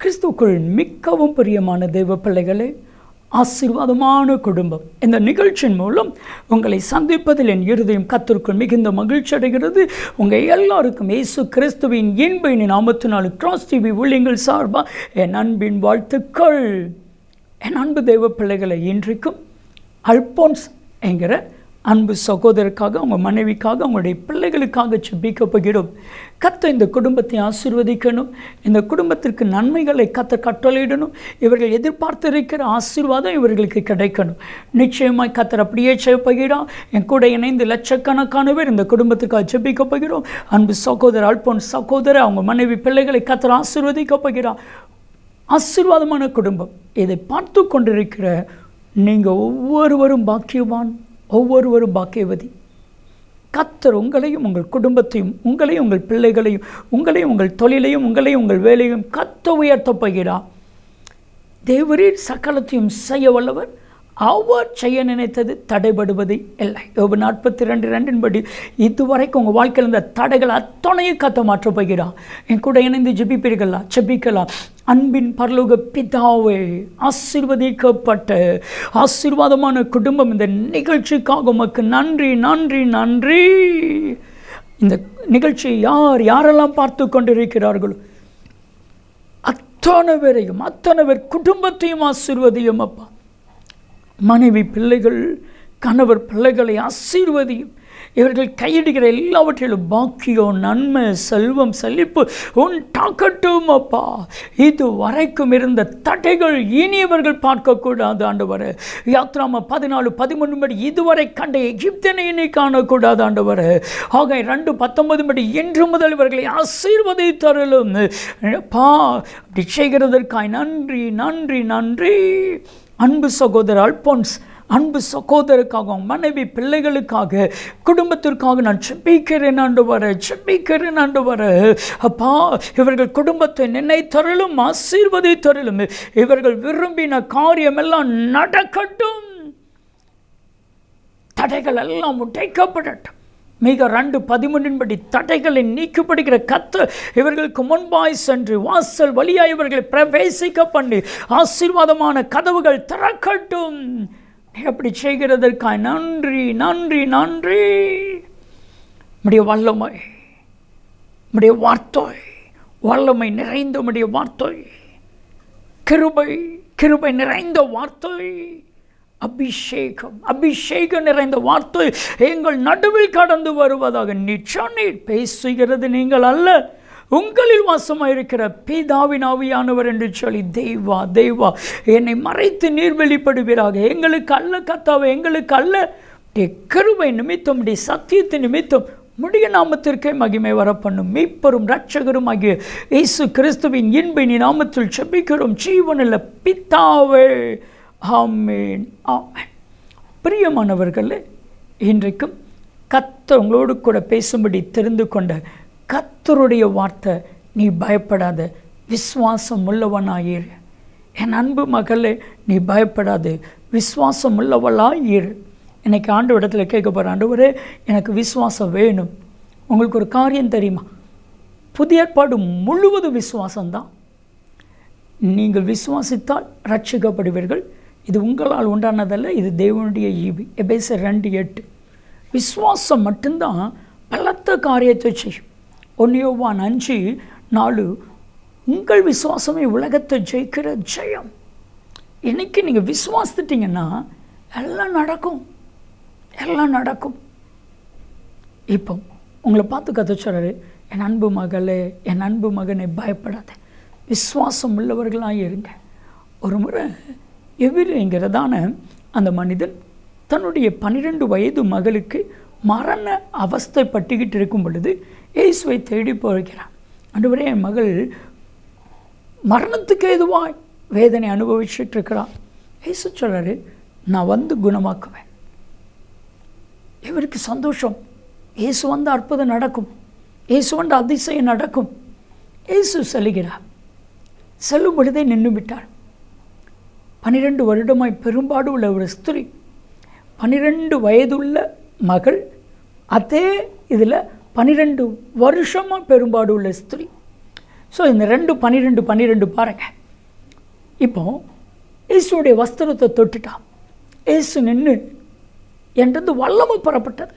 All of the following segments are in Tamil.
கிறிஸ்துக்குள் மிகவும் பிரியமான தெய்வ பிள்ளைகளே ஆசீர்வாதமான குடும்பம் இந்த நிகழ்ச்சியின் மூலம் உங்களை சந்திப்பதில் என் இருதயம் கத்திற்குள் மிகுந்த மகிழ்ச்சி அடைகிறது உங்கள் எல்லாருக்கும் இயேசு கிறிஸ்துவின் இன்பின் நாமத்தினால் கிராஸ் டிவி ஊழியங்கள் சார்பாக என் அன்பின் வாழ்த்துக்கள் என் அன்பு தெய்வ பிள்ளைகளை இன்றைக்கும் அல்போன்ஸ் என்கிற அன்பு சகோதரருக்காக அவங்க மனைவிக்காக அவங்களுடைய பிள்ளைகளுக்காக செபிக்க போகிறோம் கத்த இந்த குடும்பத்தை ஆசீர்வதிக்கணும் இந்த குடும்பத்திற்கு நன்மைகளை கத்த கட்டளையிடணும் இவர்கள் எதிர்பார்த்திருக்கிற ஆசீர்வாதம் இவர்களுக்கு கிடைக்கணும் நிச்சயமாய் கத்தர் அப்படியே செய்யப்போகிறான் என் கூட இணைந்து லட்சக்கணக்கான பேர் இந்த குடும்பத்துக்காக செபிக்க போகிறோம் அன்பு சகோதரர் அல்போன் சகோதரர் அவங்க மனைவி பிள்ளைகளை கத்தர் ஆசீர்வதிக்க போகிறான் ஆசீர்வாதமான குடும்பம் இதை பார்த்து கொண்டிருக்கிற நீங்கள் ஒவ்வொருவரும் பாக்கியவான் ஒவ்வொருவரும் பாக்கியவதி கத்தர் உங்களையும் உங்கள் குடும்பத்தையும் உங்களையும் உங்கள் பிள்ளைகளையும் உங்களையும் உங்கள் தொழிலையும் உங்களையும் உங்கள் வேலையும் கத்த உயர்த்தப் போகிறார் தேவரீர் சகலத்தையும் செய்ய வல்லவர் அவர் செய்ய நினைத்தது தடைபடுவது இல்லை யோபு நாற்பத்தி ரெண்டு ரெண்டின்படி இதுவரைக்கும் உங்கள் வாழ்க்கையில் இருந்த தடைகள் அத்தனையும் கத்த மாற்றப் போகிறார் என் கூட இணைந்து ஜெபிப்பீர்களா ஜெபிக்கலாம் அன்பின் பரலோக பிதாவே ஆசீர்வதிக்கப்பட்ட ஆசீர்வாதமான குடும்பம் இந்த நிகழ்ச்சிக்காக உமக்கு நன்றி நன்றி நன்றி இந்த நிகழ்ச்சியை யார் யாரெல்லாம் பார்த்து கொண்டிருக்கிறார்களோ அத்தனை பேரையும் அத்தனை பேர் குடும்பத்தையும் ஆசீர்வதியும் அப்பா மனைவி பிள்ளைகள் கணவர் பிள்ளைகளை ஆசீர்வதியும் இவர்கள் கையிடுகிற எல்லாவற்றிலும் பாக்கியம் நன்மை செல்வம் செழிப்பு உண்டாக்கட்டும் அப்பா இது வரைக்கும் இருந்த தடைகள் இனி இவர்கள் பார்க்கக்கூடாது ஆண்டவர் யாத்ராம பதினாலு பதிமூணு படி இதுவரை கண்ட எகிப்தனை இனி காணக்கூடாது ஆண்டவர் ஆக ரெண்டு பத்தொன்பது படி இன்று முதல் இவர்களை ஆசீர்வதித்தருளும் பா அப்படி செய்கிறதற்காய் நன்றி நன்றி நன்றி அன்பு சகோதரர் அல்போன்ஸ் அன்பு சகோதரருக்காக மனைவி பிள்ளைகளுக்காக குடும்பத்திற்காக நான் செப்பிக்கிறேன் ஆண்டு வர செப்பிக்கிறேன் ஆண்டு வர அப்பா இவர்கள் குடும்பத்தை நினைத்தருளும் ஆசீர்வதித்தருளும் இவர்கள் விரும்பின காரியம் எல்லாம் நடக்கட்டும் தடைகள் எல்லாம் உடைக்கப்படட்டும் மிக ரெண்டு பதிமூன்றின்படி தடைகளை நீக்கப்படுகிற கத்து இவர்களுக்கு முன்பாய் சென்று வாசல் வழியாய் இவர்களை பிரவேசிக்க பண்ணி ஆசீர்வாதமான கதவுகள் திறக்கட்டும் அப்படி செய்கிறதற்காய் நன்றி நன்றி நன்றி உடைய வல்லமை உடைய வார்த்தை வல்லமை நிறைந்த உடைய வார்த்தை கிருபை கிருபை நிறைந்த வார்த்தை அபிஷேகம் அபிஷேகம் நிறைந்த வார்த்தை எங்கள் நடுவில் கடந்து வருவதாக நிச்சயம் நீர் பேசுகிறது நீங்கள் அல்ல உங்களில் வாசமாயிருக்கிற பிதாவின் ஆவியானவர் என்று சொல்லி தெய்வா தெய்வா என்னை மறைத்து நீர் வெளிப்படுவீராக எங்களுக்கு அல்ல கத்தாவை எங்களுக்கு அல்ல கருவை நிமித்தம் டி சத்தியத்து நிமித்தம் முடிய நாமத்திற்கே மகிமை வர பண்ணும் மீட்பரும் ரட்சகரும் ஆகிய இயேசு கிறிஸ்துவின் இன்பின் நாமத்தில் செபிக்கிறோம் ஜீவனில் பித்தாவே ஆமேன் ஆமேன் பிரியமானவர்களே இன்றைக்கும் கத்த உங்களோடு கூட பேசும்படி தெரிந்து கொண்ட கத்தருடைய வார்த்தை நீ பயப்படாத விஸ்வாசம் உள்ளவனாயிரு என் அன்பு மகளே நீ பயப்படாது விஸ்வாசம் உள்ளவளாயிரு இன்னைக்கு ஆண்டு இடத்துல கேட்க போகிற ஆண்டவரே எனக்கு விசுவாசம் வேணும் உங்களுக்கு ஒரு காரியம் தெரியுமா புதிய ஏற்பாடு முழுவதும் விசுவாசம்தான் நீங்கள் விசுவாசித்தால் ரட்சிக்கப்படுவீர்கள் இது உங்களால் உண்டானதல்ல இது தேவனுடைய ஈவி எபேச ரெண்டு எட்டு விசுவாசம் மட்டும்தான் பலத்த காரியத்தை செய்யும் ஒன்னியோவான் அஞ்சு நாலு உங்கள் விசுவாசமே உலகத்தை ஜெயிக்கிற ஜெயம் இன்னைக்கு நீங்கள் விசுவாசிட்டிங்கன்னா எல்லாம் நடக்கும் எல்லாம் நடக்கும் இப்போ உங்களை பார்த்து கதை சொல்கிறாரு என் அன்பு மகளே என் அன்பு மகனை பயப்படாத விசுவாசம் உள்ளவர்களாக இருங்க ஒரு முறை எவிரிங்கிறதான அந்த மனிதன் தன்னுடைய பன்னிரெண்டு வயது மகளுக்கு மரண அவஸ்தை பட்டுக்கிட்டு இருக்கும் பொழுது இயேசுவை தேடி போகிறான் அன்றுவரே என் மகள் மரணத்துக்கு எதுவாய் வேதனை அனுபவிச்சுட்டு இருக்கிறான் இயேசு சொல்கிறாரு நான் வந்து குணமாக்குவேன் இவருக்கு சந்தோஷம் இயேசு வந்த அற்புதம் நடக்கும் இயேசு வந்த அதிசயம் நடக்கும் இயேசு செல்கிறார் செல்லும் பொழுதே நின்று விட்டார் பன்னிரெண்டு வருடமாய் பெரும்பாடு உள்ள ஒரு ஸ்திரீ பன்னிரெண்டு வயதுள்ள மகள் அதே இதில் பன்னிரெண்டு வருஷமாக பெரும்பாடு உள்ள ஸ்திரீ ஸோ இந்த ரெண்டு பன்னிரெண்டு பன்னிரெண்டு பாருங்கள் இப்போ இயேசுடைய வஸ்திரத்தை தொட்டுட்டான் இயேசு நின்று என்றது வல்லமை புறப்பட்டது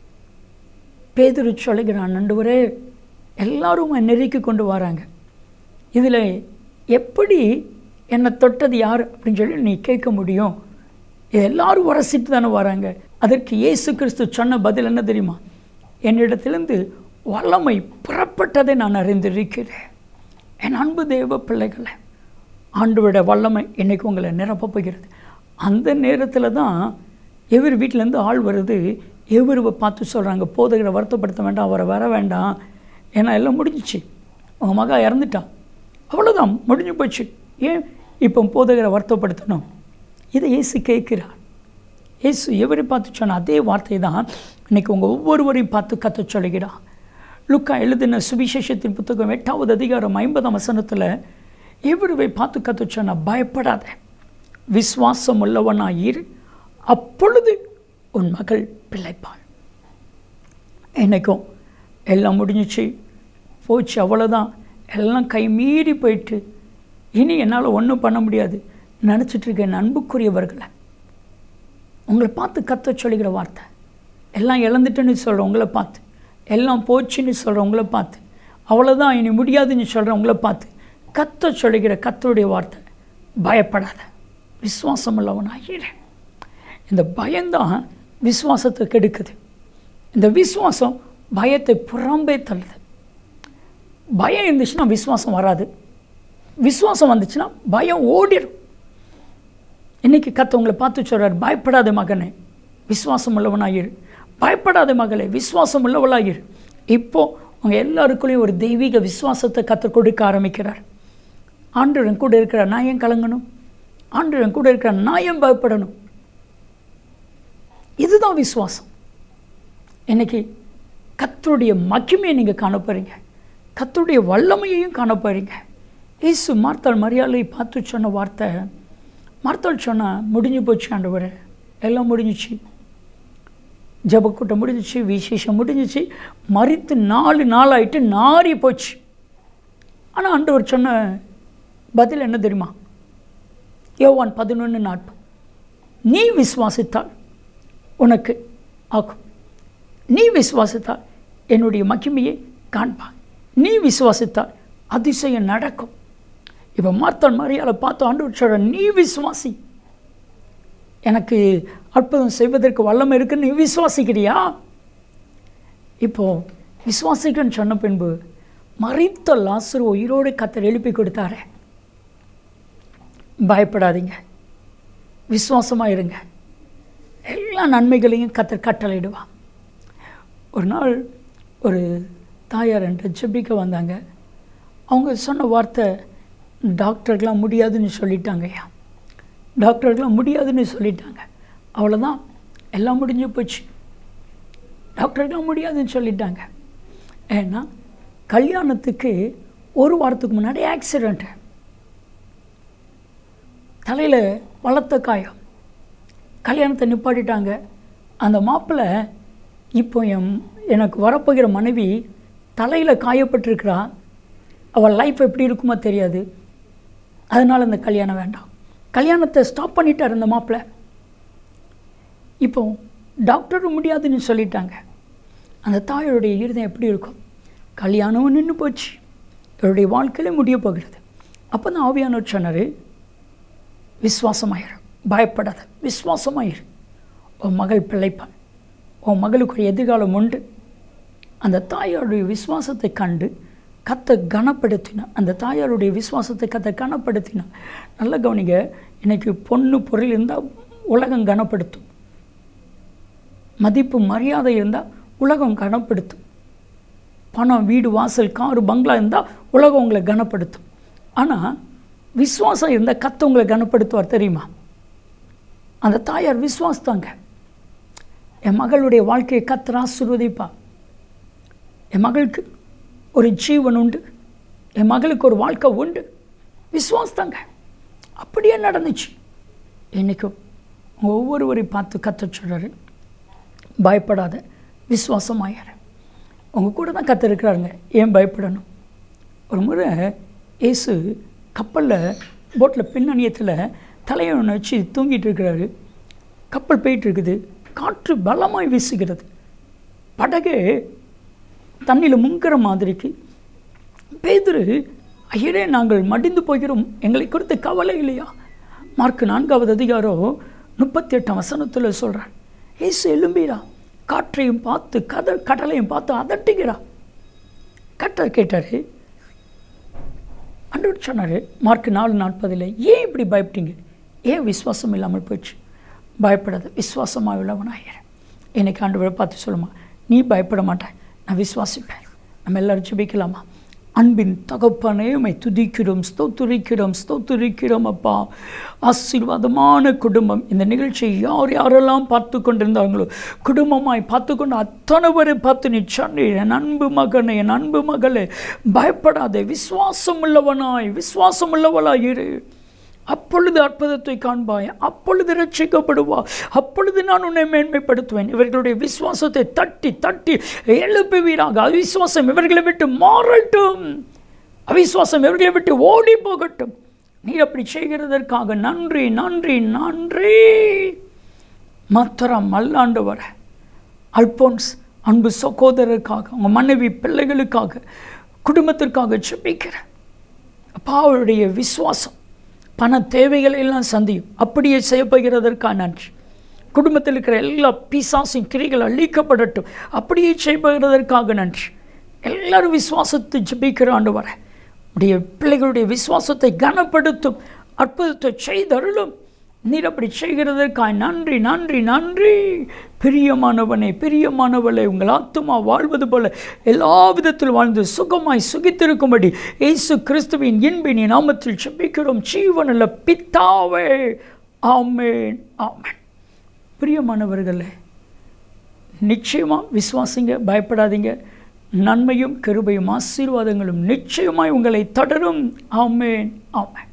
பேதுரு சொல்லுகிறான் நண்டுவரே எல்லாரும் நெருக்கி கொண்டு வராங்க இதில் எப்படி என்னை தொட்டது யார் அப்படின்னு சொல்லி நீ கேட்க முடியும் இது எல்லாரும் உரசிட்டு தானே வராங்க அதற்கு இயேசு கிறிஸ்து சொன்ன பதில் என்ன தெரியுமா என்னிடத்திலிருந்து வல்லமை புறப்பட்டதை நான் அறிந்திருக்கிறேன் என் அன்பு தேவ பிள்ளைகளை ஆண்டோட வல்லமை இன்னைக்கு உங்களை நிரப்பப் போகிறது அந்த நேரத்தில் தான் எவர் வீட்டிலேருந்து ஆள் வருது எவருவை பார்த்து சொல்கிறாங்க போதகரை வருத்தப்படுத்த வேண்டாம் அவரை வர வேண்டாம் ஏன்னா எல்லாம் முடிஞ்சிச்சு உங்கள் மகா இறந்துட்டான் அவ்வளோதான் முடிஞ்சு போச்சு ஏன் இப்போ போதகரை வருத்தப்படுத்தணும் இதை இயேசு கேட்கிறார் இயேசு எவரை பார்த்து சொன்ன அதே வார்த்தை தான் இன்னைக்கு உங்கள் ஒவ்வொருவரையும் பார்த்து கத்த சொல்லுகிறார் லுக்கா எழுதின சுவிசேஷத்தின் புத்தகம் எட்டாவது அதிகாரம் ஐம்பதாம் வசனத்தில் எவருவை பார்த்து கத்த சொன்ன பயப்படாத விசுவாசம் உள்ளவனாயிரு அப்பொழுது உன் மகள் பிழைப்பாள் என்னைக்கும் எல்லாம் முடிஞ்சிச்சு போச்சு அவ்வளோதான் எல்லாம் கை மீறி போயிட்டு இனி என்னால் ஒன்றும் பண்ண முடியாது நினச்சிட்டு இருக்க என் அன்புக்குரியவர்களை உங்களை பார்த்து கத்த சொல்லிக்கிற வார்த்தை எல்லாம் இழந்துட்டேன்னு சொல்கிறேன் உங்களை பார்த்து எல்லாம் போச்சுன்னு சொல்கிறேன் உங்களை பார்த்து அவ்வளோதான் இனி முடியாதுன்னு சொல்கிறேன் உங்களை பார்த்து கத்த சொல்லுகிற கத்தருடைய வார்த்தை பயப்படாத விசுவாசம் உள்ளவனாகிற இந்த பயம்தான் விசுவாசத்தை கெடுக்குது இந்த விசுவாசம் பயத்தை புறம்பே தள்ளுது பயம் இருந்துச்சுன்னா விசுவாசம் வராது விசுவாசம் வந்துச்சுன்னா பயம் ஓடிடும் இன்னைக்கு கத்த உங்களை பார்த்து சொல்கிறார் பயப்படாத மகனே விசுவாசம் உள்ளவனாயிரு பயப்படாத மகளே விசுவாசம் உள்ளவளாயிரு இப்போ உங்கள் எல்லாருக்குள்ளேயும் ஒரு தெய்வீக விசுவாசத்தை கற்றுக் கொடுக்க ஆரம்பிக்கிறார் ஆண்டவன் கூட இருக்கிறார் நான் ஏன் கலங்கணும் ஆண்டவன் கூட இருக்கிற நான் ஏன் பயப்படணும் இதுதான் விசுவாசம் இன்னைக்கு கத்தருடைய மகிமையை நீங்கள் காண போறீங்க கத்தருடைய வல்லமையையும் காண போறீங்க இயேசு மார்த்தாள் மரியாதை பார்த்து சொன்ன வார்த்தை மார்த்தாள் சொன்னா முடிஞ்சு போச்சு ஆண்டவரே எல்லாம் முடிஞ்சிச்சு ஜபக்கூட்டம் முடிஞ்சிச்சு விசேஷம் முடிஞ்சிச்சு மறித்து நாலு நாள் ஆயிட்டு நாறி போச்சு ஆனால் ஆண்டவர் சொன்ன பதில் என்ன தெரியுமா யோவான் பதினொன்று நாட்டம் நீ விசுவாசித்தால் உனக்கு ஆக்கும் நீ விசுவாசித்தால் என்னுடைய மகிமையை காண்பாய் நீ விசுவாசித்தால் அதிசயம் நடக்கும் இப்போ மார்த்தாள் மரியாதை பார்த்து ஆண்டு சொல்ற நீ விசுவாசி எனக்கு அற்புதம் செய்வதற்கு வல்லமை இருக்குன்னு நீ விசுவாசிக்கிறியா இப்போ விசுவாசிக்கிறேன்னு சொன்ன பின்பு மறித்த லாசரு உயிரோடு கத்தர் எழுப்பி கொடுத்தாரே பயப்படாதீங்க விசுவாசமாக இருங்க எல்லா நன்மைகளையும் கத்தர் கட்டளையிடுவான் ஒரு நாள் ஒரு தாயார் என்ற ஜெபிக்க வந்தாங்க அவங்க சொன்ன வார்த்தை டாக்டருக்கெலாம் முடியாதுன்னு சொல்லிட்டாங்கய்யா டாக்டருக்கெலாம் முடியாதுன்னு சொல்லிட்டாங்க அவ்வளோதான் எல்லாம் முடிஞ்சு போச்சு டாக்டருக்கெலாம் முடியாதுன்னு சொல்லிட்டாங்க ஏன்னா கல்யாணத்துக்கு ஒரு வாரத்துக்கு முன்னாடி ஆக்சிடெண்ட்டு தலையில் வளர்த்த காயம் கல்யாணத்தை நிப்பாட்டிட்டாங்க அந்த மாப்பிள்ளை இப்போ என் எனக்கு வரப்போகிற மனைவி தலையில் காயப்பட்டிருக்கிறா அவள் லைஃப் எப்படி இருக்குமோ தெரியாது அதனால் இந்த கல்யாணம் வேண்டாம் கல்யாணத்தை ஸ்டாப் பண்ணிட்டார் இந்த மாப்பிள்ளை இப்போ டாக்டரும் முடியாதுன்னு சொல்லிட்டாங்க அந்த தாயோடைய இருதயம் எப்படி இருக்கும் கல்யாணமும் நின்று போச்சு இவருடைய வாழ்க்கையிலே முடிய போகிறது அப்போ தான் ஆவியானவர் சொன்னார் விஸ்வாசமாயிரு பயப்படாத விஸ்வாசமாயிரு உன் மகள் பிழைப்பான் உன் மகளுக்கு ஒரு எதிர்காலம் உண்டு அந்த தாயாருடைய விசுவாசத்தை கண்டு கத்தை கனப்படுத்தினான் அந்த தாயாருடைய விசுவாசத்தை கத்தை கனப்படுத்தினான் நல்ல கவனிங்க இன்னைக்கு பொண்ணு பொருள் இருந்தால் உலகம் கனப்படுத்தும் மதிப்பு மரியாதை இருந்தால் உலகம் கனப்படுத்தும் பணம் வீடு வாசல் காரு பங்களா இருந்தால் உலகம் உங்களை கனப்படுத்தும் ஆனால் விசுவாசம் இருந்தால் கத்த உங்களை கனப்படுத்துவார் தெரியுமா அந்த தாயார் விசுவாசத்தாங்க என் மகளுடைய வாழ்க்கையை கத்தர் ஆசீர்வதிப்பா என் மகளுக்கு ஒரு ஜீவன் உண்டு என் மகளுக்கு ஒரு வாழ்க்கை உண்டு விசுவாசத்தாங்க அப்படியே நடந்துச்சு என்றைக்கும் ஒவ்வொருவரையும் பார்த்து கத்த சொல்கிறாரு பயப்படாத விசுவாசமாயிரு உங்கள் கூட தான் கத்த இருக்கிறாருங்க ஏன் பயப்படணும் ஒரு முறை இயேசு கப்பலில் போட்டில் பின்னணியத்தில் தலையை ஒன்று வச்சு தூங்கிட்டு இருக்கிறாரு கப்பல் போயிட்டு இருக்குது காற்று பலமாய் வீசுகிறது படகு தண்ணியில் முங்குற மாதிரிக்கு பேதுரு ஐயரே நாங்கள் மடிந்து போகிறோம் எங்களை குறித்து கவலை இல்லையா மார்க் நான்காவது அதிகாரம் முப்பத்தி எட்டாம் வசனத்தில் சொல்கிறான் ஏசு எலும்பீரா காற்றையும் பார்த்து கத கடலையும் பார்த்து அதட்டுகிறா கட்டர் கேட்டார் அண்டோடு சொன்னார் மார்க் நாலு நாற்பதில் ஏன் இப்படி பயப்பட்டீங்க ஏன் விசுவாசம் இல்லாமல் போயிடுச்சு பயப்படாத விசுவாசமாக உள்ளவனாயிரு இன்னைக்கு ஆண்டவரை பார்த்து சொல்லுமா நீ பயப்பட மாட்டாய் நான் விசுவாசிப்பேன் நம்ம எல்லாரும் ஜெபிக்கலாமா அன்பின் தகப்பனே உம்மை துதிக்கிறோம் ஸ்தோத்துரிக்கிறோம் ஸ்தோத்துரிக்கிறோம் அப்பா ஆசீர்வாதமான குடும்பம் இந்த நிகழ்ச்சியை யார் யாரெல்லாம் பார்த்து கொண்டிருந்தாங்களோ குடும்பமாய் பார்த்து கொண்டு அத்தனை பேரை பார்த்து நீ சொன்னி என் அன்பு மகனே என் அன்பு மகளே பயப்படாதே விசுவாசம் உள்ளவனாய் விசுவாசம் உள்ளவளாய் இரு அப்பொழுது அற்புதத்தை காண்பாய் அப்பொழுது ரட்சிக்கப்படுவா அப்பொழுது நான் உன்னை மேன்மைப்படுத்துவேன் இவர்களுடைய விசுவாசத்தை தட்டி தட்டி எழுப்புவீராக அவிசுவாசம் இவர்களை விட்டு மாறட்டும் அவிசுவாசம் இவர்களை விட்டு ஓடி போகட்டும் நீ அப்படி செய்கிறதற்காக நன்றி நன்றி நன்றி மாத்திரம் மல்லாண்டவர அல்போன்ஸ் அன்பு சகோதரருக்காக அவங்க மனைவி பிள்ளைகளுக்காக குடும்பத்திற்காக ஜெபிக்கிறேன் அப்பா அவருடைய விசுவாசம் பண தேவைகளை எல்லாம் சந்தியும் அப்படியே செய்யப்படுகிறதற்காக நன்றி குடும்பத்தில் இருக்கிற எல்லா பிசாசின் கிரிகள் அழிக்கப்படட்டும் அப்படியே செய்யப்படுகிறதற்காக நன்றி எல்லாரும் விசுவாசத்தை ஜபிக்கிற ஆண்டு வர உடைய பிள்ளைகளுடைய விசுவாசத்தை கனப்படுத்தும் அற்புதத்தை செய்தருளும் நீர் அப்படி செய்கிறதற்காய் நன்றி நன்றி நன்றி பிரியமானவனே பிரியமானவளே உங்கள் ஆத்துமா வாழ்வது போல எல்லா விதத்தில் வாழ்ந்து சுகமாய் சுகித்திருக்கும்படி இயேசு கிறிஸ்துவின் இன்பின் நாமத்தில் செபிக்கிறோம் ஜீவனில் பித்தாவே ஆமேன் ஆமேன் பிரியமானவர்களே நிச்சயமாக விசுவாசிங்க பயப்படாதீங்க நன்மையும் கிருபையும் ஆசீர்வாதங்களும் நிச்சயமாய் உங்களை தொடரும் ஆமேன் ஆமேன்